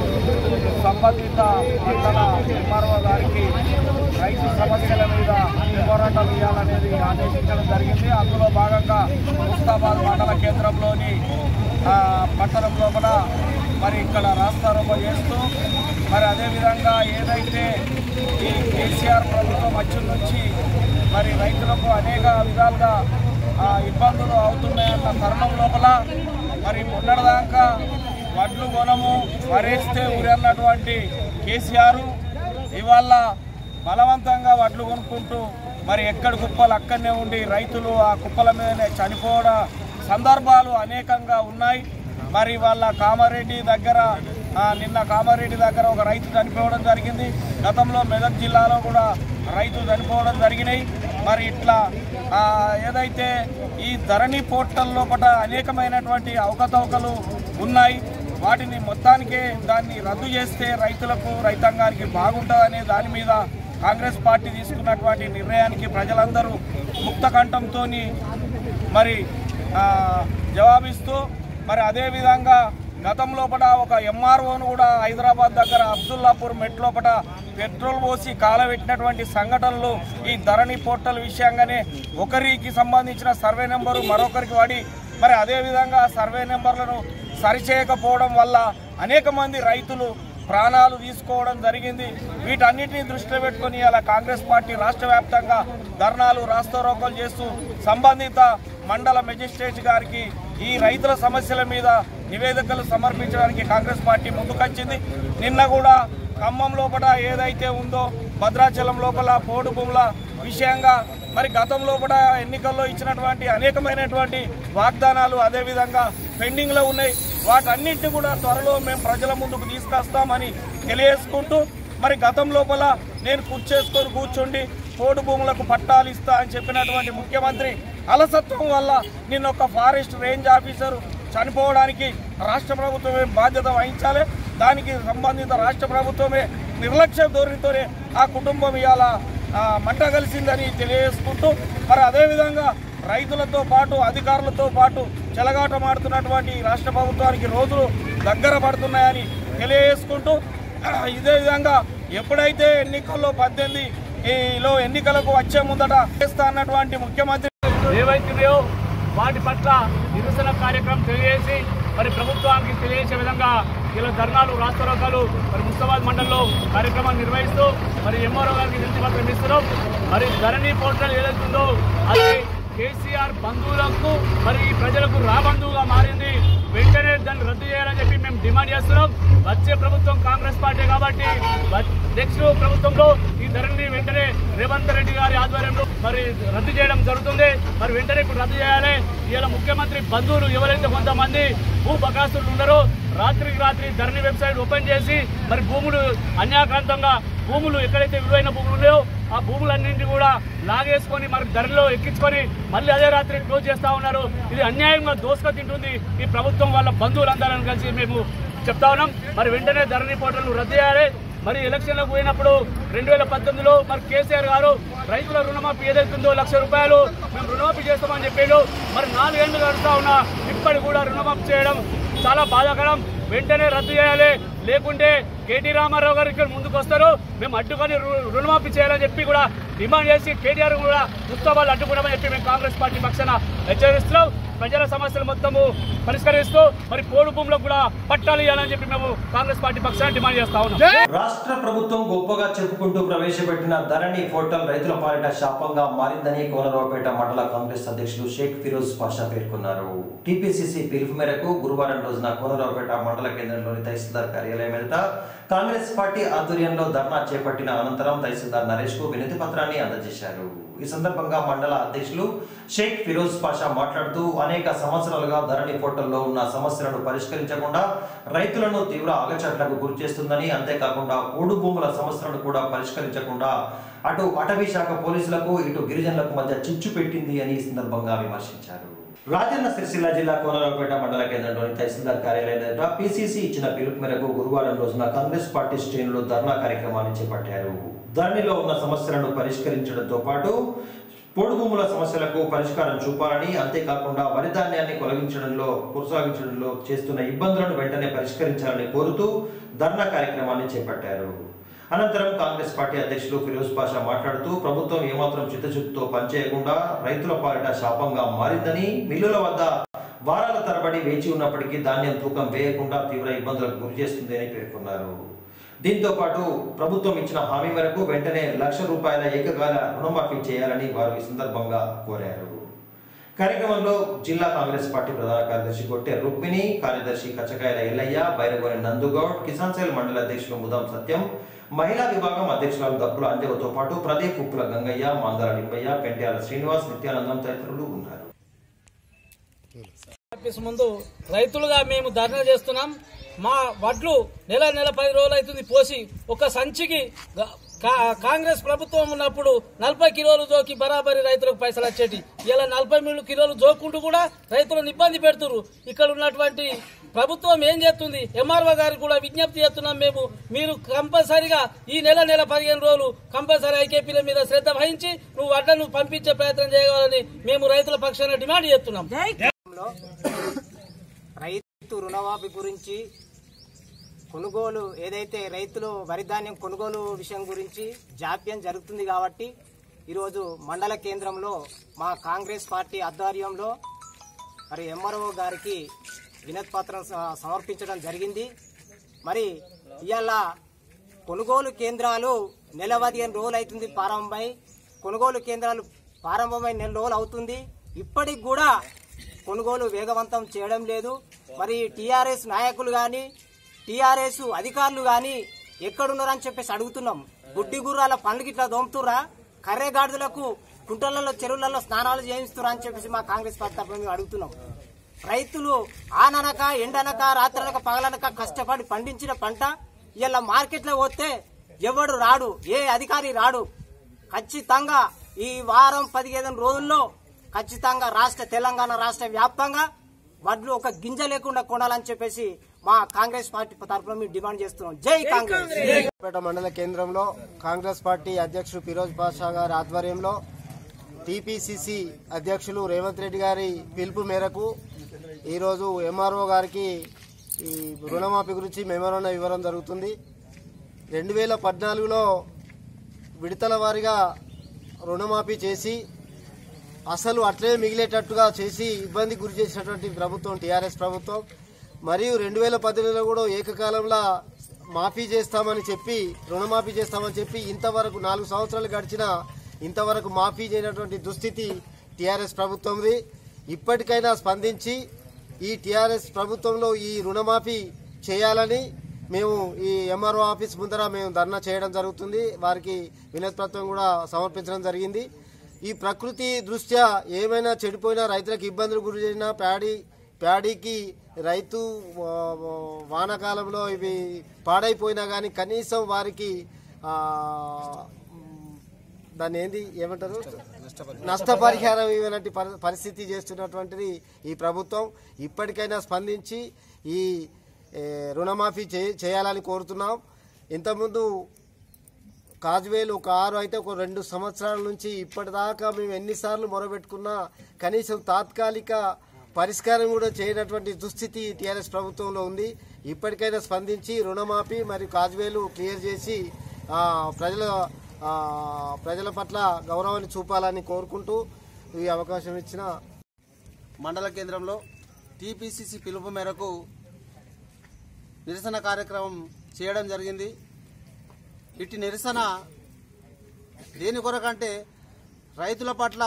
సంబంధిత మండల ఎంఆర్ఓ గారికి రైతు సమస్యల మీద పోరాటం ఇవ్వాలనేది ఆదేశించడం జరిగింది అందులో భాగంగా ముస్తాబాద్ మండల కేంద్రంలోని ఆ, పట్టణం లోపల మరి ఇక్కడ రాస్తారోపణ చేస్తూ మరి అదేవిధంగా ఏదైతే ఈ కేసీఆర్ ప్రభుత్వం వచ్చిన నుంచి మరి రైతులకు అనేక విధాలుగా ఆ, ఇబ్బందులు అవుతున్నాయన్న తరుణం లోపల మరి మొన్నటిదాకా వడ్లు కొనము వరేస్తే ఊరన్నటువంటి కేసీఆర్ ఇవాళ బలవంతంగా వడ్లు కొనుక్కుంటూ మరి ఎక్కడ కుప్పలు అక్కడనే ఉండి రైతులు ఆ కుప్పల మీదనే చనిపోవడం సందర్భాలు అనేకంగా ఉన్నాయి మరి వాళ్ళ కామారెడ్డి దగ్గర ఆ, నిన్న కామారెడ్డి దగ్గర ఒక రైతు చనిపోవడం జరిగింది గతంలో మెదక్ జిల్లాలో కూడా రైతు చనిపోవడం జరిగినాయి మరి ఇట్లా ఆ, ఏదైతే ఈ ధరణి పోర్టల్ లోపల అనేకమైనటువంటి అవకతవకలు ఉన్నాయి వాటిని మొత్తానికే దాన్ని రద్దు చేస్తే రైతులకు రైతాంగానికి బాగుంటుందనే దాని మీద కాంగ్రెస్ పార్టీ తీసుకున్నటువంటి నిర్ణయానికి ప్రజలందరూ ముక్త కంఠంతో మరి ఆ, జవాబిస్తూ మరి అదేవిధంగా గతం లోపల ఒక ఎంఆర్ఓను కూడా హైదరాబాద్ దగ్గర అబ్దుల్లాపూర్ మెట్ లోపల పెట్రోల్ పోసి కాలబెట్టినటువంటి సంఘటనలు ఈ ధరణి పోర్టల్ విషయంగానే ఒకరికి సంబంధించిన సర్వే నెంబరు మరొకరికి వాడి మరి అదేవిధంగా సర్వే నెంబర్లను సరిచేయకపోవడం వల్ల అనేక మంది రైతులు ప్రాణాలు తీసుకోవడం జరిగింది వీటన్నిటిని దృష్టిలో పెట్టుకొని ఇలా కాంగ్రెస్ పార్టీ రాష్ట్ర వ్యాప్తంగా ధర్నాలు రాస్తారోకోలు చేస్తూ సంబంధిత మండల మెజిస్ట్రేట్ గారికి ఈ రైతుల సమస్యల మీద నివేదికలు సమర్పించడానికి కాంగ్రెస్ పార్టీ ముందుకొచ్చింది నిన్న కూడా ఖమ్మం లోపల ఏదైతే ఉందో భద్రాచలం లోపల పోడు భూముల విషయంగా మరి గతం లోపల ఎన్నికల్లో ఇచ్చినటువంటి అనేకమైనటువంటి వాగ్దానాలు అదేవిధంగా పెండింగ్లో ఉన్నాయి వాటన్నింటినీ కూడా త్వరలో మేము ప్రజల ముందుకు తీసుకొస్తామని తెలియజేసుకుంటూ మరి గతం లోపల నేను కూర్చేసుకొని కూర్చుండి పోడు భూములకు పట్టాలు ఇస్తా అని చెప్పినటువంటి ముఖ్యమంత్రి అలసత్వం వల్ల నిన్న ఒక ఫారెస్ట్ రేంజ్ ఆఫీసర్ చనిపోవడానికి రాష్ట్ర ప్రభుత్వమే బాధ్యత వహించాలి దానికి సంబంధిత రాష్ట్ర ప్రభుత్వమే నిర్లక్ష్య ధోరణితోనే ఆ కుటుంబం ఇవాళ ఆ, మంట కలిసిందని తెలియజేసుకుంటూ మరి అదేవిధంగా రైతులతో పాటు అధికారులతో పాటు చెలగాటమాడుతున్నటువంటి ఈ రాష్ట్ర ప్రభుత్వానికి రోజులు దగ్గర పడుతున్నాయని తెలియజేసుకుంటూ ఇదే విధంగా ఎప్పుడైతే ఎన్నికల్లో పద్దెనిమిది ఈలో ఎన్నికలకు వచ్చే ముందట చేస్తా అన్నటువంటి ముఖ్యమంత్రి ఏవైతున్నాయో వాటి పట్ల నిరసన కార్యక్రమం తెలియజేసి మరి ప్రభుత్వానికి తెలియజేసే విధంగా ఇలా ధర్నాలు రాష్ట్రోకాలు మరి ముస్తాబాద్ మండలంలో కార్యక్రమాన్ని నిర్వహిస్తూ మరి ఎంఆర్ఓ గారికి వినతి పత్రం ఇస్తున్నాం మరి ధరణి పోర్టల్ ఏదైతుందో అది కేసీఆర్ బంధువులకు మరి ఈ ప్రజలకు రాబంధువుగా మారింది వెంటనే దాన్ని రద్దు చేయాలని చెప్పి మేము డిమాండ్ చేస్తున్నాం వచ్చే ప్రభుత్వం కాంగ్రెస్ పార్టీ కాబట్టి నెక్స్ట్ ప్రభుత్వంలో ఈ ధరణి వెంటనే రేవంత్ రెడ్డి గారి ఆధ్వర్యంలో మరి రద్దు చేయడం జరుగుతుంది మరి వెంటనే ఇప్పుడు రద్దు చేయాలి ఇలా ముఖ్యమంత్రి బంధువులు ఎవరైతే కొంతమంది భూ బకాసులు ఉన్నారో రాత్రికి రాత్రి ధరణి వెబ్సైట్ ఓపెన్ చేసి మరి భూములు అన్యాక్రాంతంగా భూములు ఎక్కడైతే విలువైన భూములు ఉన్నాయో ఆ భూములన్నింటినీ కూడా లాగేసుకొని మరి ధరలో ఎక్కించుకొని మళ్ళీ అదే రాత్రి క్లోజ్ చేస్తా ఉన్నారు ఇది అన్యాయంగా దోసుక తింటుంది ఈ ప్రభుత్వం వాళ్ళ బంధువులందరం కలిసి మేము చెప్తా ఉన్నాం మరి వెంటనే ధరణి పోర్టల్ రద్దు చేయాలి మరి ఎలక్షన్లకు పోయినప్పుడు రెండు వేల పద్దెనిమిదిలో మరి కేసీఆర్ గారు రైతుల రుణమాఫీ ఏదైతుందో లక్ష రూపాయలు మేము రుణమాఫీ చేస్తామని చెప్పారు మరి నాలుగేళ్లు గడుస్తా ఉన్నా ఇప్పటికి కూడా రుణమాఫీ చేయడం చాలా బాధాకరం వెంటనే రద్దు చేయాలి లేకుంటే కేటీ రామారావు గారు ఇక్కడ ముందుకు వస్తారు మేము అడ్డుకొని రు- రుణమాఫీ చేయాలని చెప్పి కూడా డిమాండ్ చేసి కేటీఆర్ కూడా ముస్తాబాలు అడ్డుకున్నామని చెప్పి మేము కాంగ్రెస్ పార్టీ పక్షాన హెచ్చరిస్తున్నాం ప్రజల సమస్యలు మొత్తము పరిష్కరిస్తూ మరి పోడు భూములకు కూడా పట్టాలు ఇవ్వాలని చెప్పి మేము కాంగ్రెస్ పార్టీ పక్షాన డిమాండ్ చేస్తా ఉన్నాం రాష్ట్ర ప్రభుత్వం గొప్పగా చెప్పుకుంటూ ప్రవేశపెట్టిన ధరణి పోర్టల్ రైతుల పాలిట శాపంగా మారిందని కోనరావుపేట మండల కాంగ్రెస్ అధ్యక్షులు షేక్ ఫిరోజ్ పాషా పేర్కొన్నారు టీపీసీసీ పిలుపు మేరకు గురువారం రోజున కోనరావుపేట మండల కేంద్రంలోని తహసీల్దార్ కార్యాలయం ఎదుట కాంగ్రెస్ పార్టీ ఆధ్వర్యంలో ధర్నా చేపట్టిన అనంతరం తహసీల్దార్ నరేష్ కు వినతి పత్రాన్ని అందజేశారు ఈ సందర్భంగా మండల అధ్యక్షులు షేక్ ఫిరోజ్ పాషా మాట్లాడుతూ అనేక సంవత్సరాలుగా ధరణి పోర్టల్లో ఉన్న సమస్యలను పరిష్కరించకుండా రైతులను తీవ్ర ఆగచాట్లకు గురి చేస్తుందని అంతేకాకుండా పోడు భూముల సమస్యలను కూడా పరిష్కరించకుండా అటు అటవీ శాఖ పోలీసులకు ఇటు గిరిజనులకు మధ్య చిచ్చు పెట్టింది అని ఈ సందర్భంగా విమర్శించారు రాజన్న సిరిసిల్ల జిల్లా కోనరావుపేట మండల కేంద్రంలోని తహసీల్దార్ కార్యాలయం దగ్గర పీసీసీ ఇచ్చిన పిలుపు మేరకు గురువారం రోజున కాంగ్రెస్ పార్టీ శ్రేణులు ధర్నా కార్యక్రమాన్ని చేపట్టారు ధరణిలో ఉన్న సమస్యలను పరిష్కరించడంతో పాటు పోడు భూముల సమస్యలకు పరిష్కారం చూపాలని అంతేకాకుండా వరి ధాన్యాన్ని కొలగించడంలో కొనసాగించడంలో చేస్తున్న ఇబ్బందులను వెంటనే పరిష్కరించాలని కోరుతూ ధర్నా కార్యక్రమాన్ని చేపట్టారు అనంతరం కాంగ్రెస్ పార్టీ అధ్యక్షులు ఫిరోజ్ పాషా మాట్లాడుతూ ప్రభుత్వం ఏమాత్రం చిత్తశుద్ధితో పనిచేయకుండా రైతుల పాలిట శాపంగా మారిందని మిల్లుల వద్ద వారాల తరబడి వేచి ఉన్నప్పటికీ ధాన్యం తూకం వేయకుండా తీవ్ర ఇబ్బందులకు గురి చేస్తుంది అని పేర్కొన్నారు దీంతో పాటు ప్రభుత్వం ఇచ్చిన హామీ మేరకు వెంటనే లక్ష రూపాయల ఏకకాల రుణమాఫీ చేయాలని వారు ఈ సందర్భంగా కోరారు కార్యక్రమంలో జిల్లా కాంగ్రెస్ పార్టీ ప్రధాన కార్యదర్శి గొట్టె రుక్మిణి కార్యదర్శి కచ్చకాయల ఎల్లయ్య బైరగోని నందుగౌడ్ కిసాన్ సెల్ మండల అధ్యక్షులు ముదాం సత్యం మహిళా విభాగం అధ్యక్షురాలు దప్పుల అంజవతో పాటు ప్రదీప్ ఉప్పుల గంగయ్య మాందల లింబయ్య పెంట్యాల శ్రీనివాస్ నిత్యానందం తదితరులు ఉన్నారు ఆఫీస్ ముందు రైతులుగా మేము ధర్నా చేస్తున్నాం మా వడ్లు నెల నెల పది రోజులు అవుతుంది పోసి ఒక సంచికి గా- కా- కాంగ్రెస్ ప్రభుత్వం ఉన్నప్పుడు నలభై కిలోలు జోకి బరాబరి రైతులకు పైసలు వచ్చేటి ఇలా నలభై మూడు కిలోలు జోకుంటూ కూడా రైతులను ఇబ్బంది పెడుతున్నారు ఇక్కడ ఉన్నటువంటి ప్రభుత్వం ఏం చేస్తుంది ఎంఆర్ఓ గారికి కూడా విజ్ఞప్తి చేస్తున్నాం మేము మీరు కంపల్సరిగా ఈ నెల నెల పదిహేను రోజులు కంపల్సరీ ఐకేపీల మీద శ్రద్ధ వహించి నువ్వు వడ్లను పంపించే ప్రయత్నం చేయగలని మేము రైతుల పక్షాన డిమాండ్ చేస్తున్నాం రైతు రుణమాఫీ గురించి కొనుగోలు ఏదైతే రైతులు వరి ధాన్యం కొనుగోలు విషయం గురించి జాప్యం జరుగుతుంది కాబట్టి ఈరోజు మండల కేంద్రంలో మా కాంగ్రెస్ పార్టీ ఆధ్వర్యంలో మరి ఎంఆర్ఓ గారికి వినతి పత్రం స- సమర్పించడం జరిగింది మరి ఇవాళ కొనుగోలు కేంద్రాలు నెల పదిహేను రోజులు అవుతుంది ప్రారంభమై కొనుగోలు కేంద్రాలు ప్రారంభమై నెల రోజులు అవుతుంది ఇప్పటికి కూడా కొనుగోలు వేగవంతం చేయడం లేదు మరి టీఆర్ఎస్ నాయకులు కానీ టీఆర్ఎస్ అధికారులు కానీ ఎక్కడున్నారని చెప్పేసి అడుగుతున్నాం గుడ్డి గుర్రాల పండ్లకి ఇట్లా దోముతురా కర్రెగాడులకు కుంటలలో చెరువులలో స్నానాలు చేయిస్తురా అని చెప్పేసి మా కాంగ్రెస్ పార్టీ తరఫున మేము అడుగుతున్నాం రైతులు ఆననక ఎండనక రాత్రనక పగలనక కష్టపడి పండించిన పంట ఇలా మార్కెట్లో పోతే ఎవడు రాడు ఏ అధికారి రాడు ఖచ్చితంగా ఈ వారం పదిహేను రోజుల్లో ఖచ్చితంగా రాష్ట్ర తెలంగాణ రాష్ట్ర వ్యాప్తంగా వడ్లు ఒక గింజ లేకుండా కొనాలని చెప్పేసి మా కాంగ్రెస్ పార్టీ తరఫున మేము డిమాండ్ చేస్తున్నాం జై కాంగ్రెస్ పేట మండల కేంద్రంలో కాంగ్రెస్ పార్టీ అధ్యక్షుడు ఫిరోజ్ పాషా గారి ఆధ్వర్యంలో టీపీసీసీ అధ్యక్షులు రేవంత్ రెడ్డి గారి పిలుపు మేరకు ఈరోజు ఎంఆర్ఓ గారికి ఈ రుణమాఫీ గురించి మెమోరాండం ఇవ్వడం జరుగుతుంది రెండు వేల పద్నాలుగులో విడతల వారీగా రుణమాఫీ చేసి అసలు అట్లే మిగిలేటట్టుగా చేసి ఇబ్బంది గురి చేసినటువంటి ప్రభుత్వం టీఆర్ఎస్ ప్రభుత్వం మరియు రెండు వేల పద్దెనిమిదిలో కూడా ఏకకాలంలో మాఫీ చేస్తామని చెప్పి రుణమాఫీ చేస్తామని చెప్పి ఇంతవరకు నాలుగు సంవత్సరాలు గడిచిన ఇంతవరకు మాఫీ చేయనటువంటి దుస్థితి టీఆర్ఎస్ ప్రభుత్వంది ఇప్పటికైనా స్పందించి ఈ టీఆర్ఎస్ ప్రభుత్వంలో ఈ రుణమాఫీ చేయాలని మేము ఈ ఎంఆర్ఓ ఆఫీస్ ముందర మేము ధర్నా చేయడం జరుగుతుంది వారికి వినతిపత్రం కూడా సమర్పించడం జరిగింది ఈ ప్రకృతి దృష్ట్యా ఏమైనా చెడిపోయినా రైతులకు ఇబ్బందులు గురి చేసినా ప్యాడీ ప్యాడీకి రైతు ఆ, వానాకాలంలో ఇవి పాడైపోయినా కానీ కనీసం వారికి ఆ, దాన్ని ఏంది ఏమంటారు నష్టపరిహారం ఇవ్వనటి పరి- పరిస్థితి చేస్తున్నటువంటిది ఈ ప్రభుత్వం ఇప్పటికైనా స్పందించి ఈ ఏ, రుణమాఫీ చే- చేయాలని కోరుతున్నాం ఇంతకుముందు కాజువేలు ఒక ఆరు అయితే ఒక రెండు సంవత్సరాల నుంచి ఇప్పటిదాకా మేము ఎన్నిసార్లు మొరబెట్టుకున్నా కనీసం తాత్కాలిక పరిష్కారం కూడా చేయనటువంటి దుస్థితి టీఆర్ఎస్ ప్రభుత్వంలో ఉంది ఇప్పటికైనా స్పందించి రుణమాఫీ మరియు కాజువేలు క్లియర్ చేసి ఆ, ప్రజల ఆ, ప్రజల పట్ల గౌరవాన్ని చూపాలని కోరుకుంటూ ఈ అవకాశం ఇచ్చిన మండల కేంద్రంలో టీపీసీసీ పిలుపు మేరకు నిరసన కార్యక్రమం చేయడం జరిగింది ఇటు నిరసన దేని కొరకంటే రైతుల పట్ల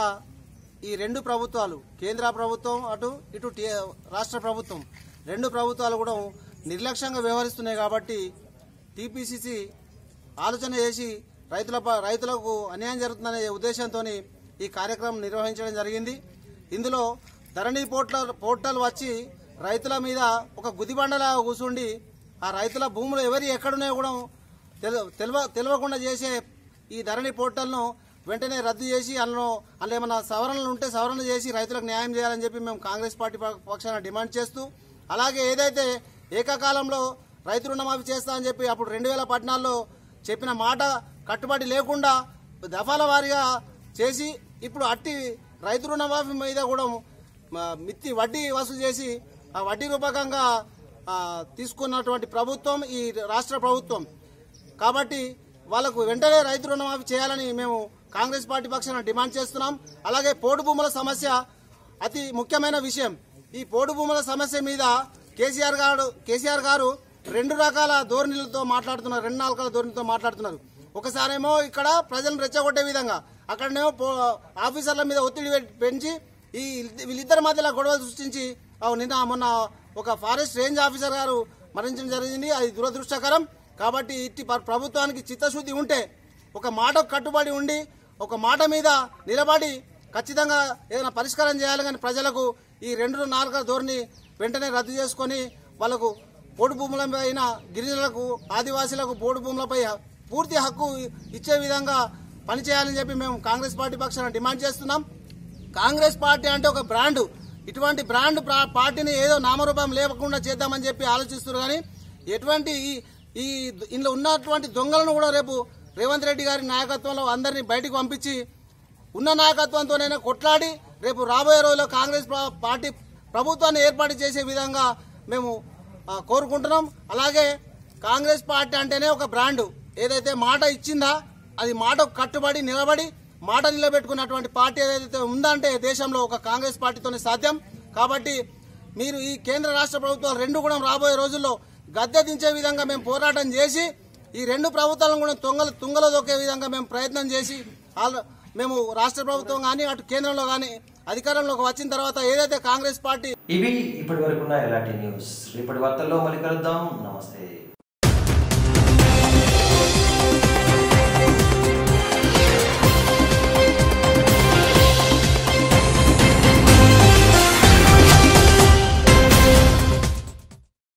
ఈ రెండు ప్రభుత్వాలు కేంద్ర ప్రభుత్వం అటు ఇటు టీ- రాష్ట్ర ప్రభుత్వం రెండు ప్రభుత్వాలు కూడా నిర్లక్ష్యంగా వ్యవహరిస్తున్నాయి కాబట్టి టీపీసీసీ ఆలోచన చేసి రైతుల ప- రైతులకు అన్యాయం జరుగుతుందనే ఉద్దేశంతో ఈ కార్యక్రమం నిర్వహించడం జరిగింది ఇందులో ధరణి పోర్టల్ పోర్టల్ వచ్చి రైతుల మీద ఒక గుదిబండలా కూర్చుండి ఆ రైతుల భూములు ఎవరి ఎక్కడున్నాయో కూడా తెల- తెలవ తెలియకుండా చేసే ఈ ధరణి పోర్టల్ను వెంటనే రద్దు చేసి అందులో అందులో ఏమైనా సవరణలు ఉంటే సవరణ చేసి రైతులకు న్యాయం చేయాలని చెప్పి మేము కాంగ్రెస్ పార్టీ ప- పక్షాన డిమాండ్ చేస్తూ అలాగే ఏదైతే ఏకకాలంలో రైతు రుణమాఫీ చేస్తా అని చెప్పి అప్పుడు రెండు వేల పద్నాలుగులో చెప్పిన మాట కట్టుబడి లేకుండా దఫాల వారీగా చేసి ఇప్పుడు అట్టి రైతు రుణమాఫీ మీద కూడా మ- మిత్తి వడ్డీ వసూలు చేసి ఆ వడ్డీ రూపకంగా ఆ, తీసుకున్నటువంటి ప్రభుత్వం ఈ రాష్ట్ర ప్రభుత్వం కాబట్టి వాళ్ళకు వెంటనే రైతు రుణమాఫీ చేయాలని మేము కాంగ్రెస్ పార్టీ పక్షాన డిమాండ్ చేస్తున్నాం అలాగే పోడు భూముల సమస్య అతి ముఖ్యమైన విషయం ఈ పోడు భూముల సమస్య మీద కేసీఆర్ గారు కేసీఆర్ గారు రెండు రకాల ధోరణులతో మాట్లాడుతున్నారు రెండు నాలుగు ధోరణితో మాట్లాడుతున్నారు ఒకసారేమో ఇక్కడ ప్రజలను రెచ్చగొట్టే విధంగా అక్కడనేమో పో- ఆఫీసర్ల మీద ఒత్తిడి పె- పెంచి ఈ వీళ్ళిద్దరి మధ్యలో గొడవలు సృష్టించి ఆ నిన్న మొన్న ఒక ఫారెస్ట్ రేంజ్ ఆఫీసర్ గారు మరణించడం జరిగింది అది దురదృష్టకరం కాబట్టి ఇట్టి ప్ర- ప్రభుత్వానికి చిత్తశుద్ధి ఉంటే ఒక మాట కట్టుబడి ఉండి ఒక మాట మీద నిలబడి ఖచ్చితంగా ఏదైనా పరిష్కారం చేయాలి కానీ ప్రజలకు ఈ రెండు నాలుగు ధోరణి వెంటనే రద్దు చేసుకొని వాళ్ళకు పోడు భూముల పైన గిరిజనులకు ఆదివాసీలకు పోడు భూములపై పూర్తి హక్కు ఇచ్చే విధంగా పనిచేయాలని చెప్పి మేము కాంగ్రెస్ పార్టీ పక్షాన డిమాండ్ చేస్తున్నాం కాంగ్రెస్ పార్టీ అంటే ఒక బ్రాండ్ ఇటువంటి బ్రాండ్ ప్రా- పార్టీని ఏదో నామరూపం లేకుండా చేద్దామని చెప్పి ఆలోచిస్తున్నారు కానీ ఎటువంటి ఈ ఈ ఇందులో ఉన్నటువంటి దొంగలను కూడా రేపు రేవంత్ రెడ్డి గారి నాయకత్వంలో అందరినీ బయటికి పంపించి ఉన్న నాయకత్వంతోనైనా కొట్లాడి రేపు రాబోయే రోజుల్లో కాంగ్రెస్ ప్ర- పార్టీ ప్రభుత్వాన్ని ఏర్పాటు చేసే విధంగా మేము ఆ, కోరుకుంటున్నాం అలాగే కాంగ్రెస్ పార్టీ అంటేనే ఒక బ్రాండు ఏదైతే మాట ఇచ్చిందా అది మాట కట్టుబడి నిలబడి మాట నిలబెట్టుకున్నటువంటి పార్టీ ఏదైతే ఉందంటే దేశంలో ఒక కాంగ్రెస్ పార్టీతోనే సాధ్యం కాబట్టి మీరు ఈ కేంద్ర రాష్ట్ర ప్రభుత్వాలు రెండు కూడా రాబోయే రోజుల్లో గద్దె దించే విధంగా మేము పోరాటం చేసి ఈ రెండు ప్రభుత్వాలను కూడా తొంగల తుంగలో దొక్కే విధంగా మేము ప్రయత్నం చేసి ఆల్- మేము రాష్ట్ర ప్రభుత్వం కానీ అటు కేంద్రంలో కానీ అధికారంలోకి వచ్చిన తర్వాత ఏదైతే కాంగ్రెస్ పార్టీ ఇవి ఇప్పటి వరకున్న ఎలాంటి న్యూస్ రేపటి వార్తల్లో మళ్ళీ కలుద్దాం నమస్తే